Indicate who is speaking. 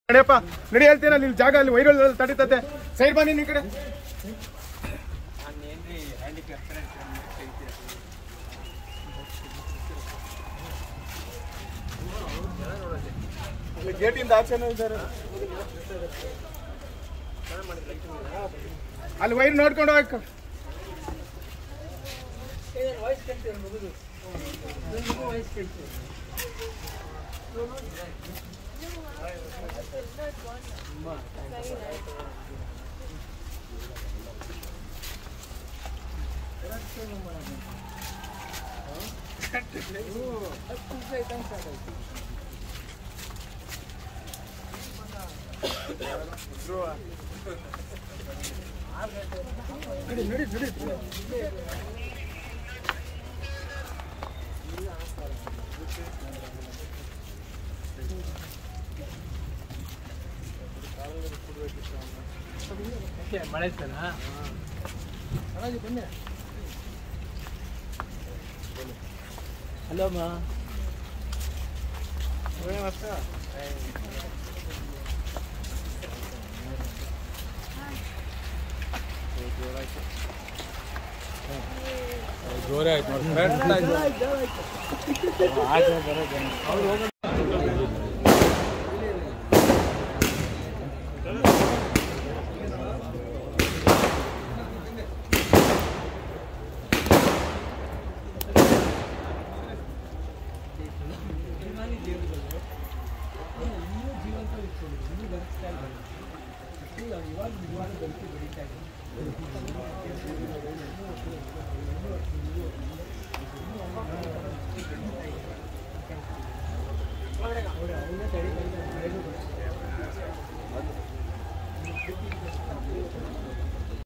Speaker 1: ನಡೆಯಪ್ಪ ನಡಿ ಹೇಳ್ತೀನಿ ಅಲ್ಲಿ ಜಾಗ ಅಲ್ಲಿ ವೈರಲ್ ತಡೀತತೆ ಸೈಡ್ ಬನ್ನಿ ನೀನ್ ಈ ಕಡೆ ಗೇಟಿಂದ ಆಚೆನೂ ಇದ್ದಾರೆ ಅಲ್ಲಿ ವೈರ್ ನೋಡ್ಕೊಂಡು ಹೋಗಕ್ಕ ನಡಿ ನಡಿ ನಡಿ
Speaker 2: ಮಳೆ ಸಲ ಹಲೋ ಅಮ್ಮ ಜೋರೇ ಆಯ್ತು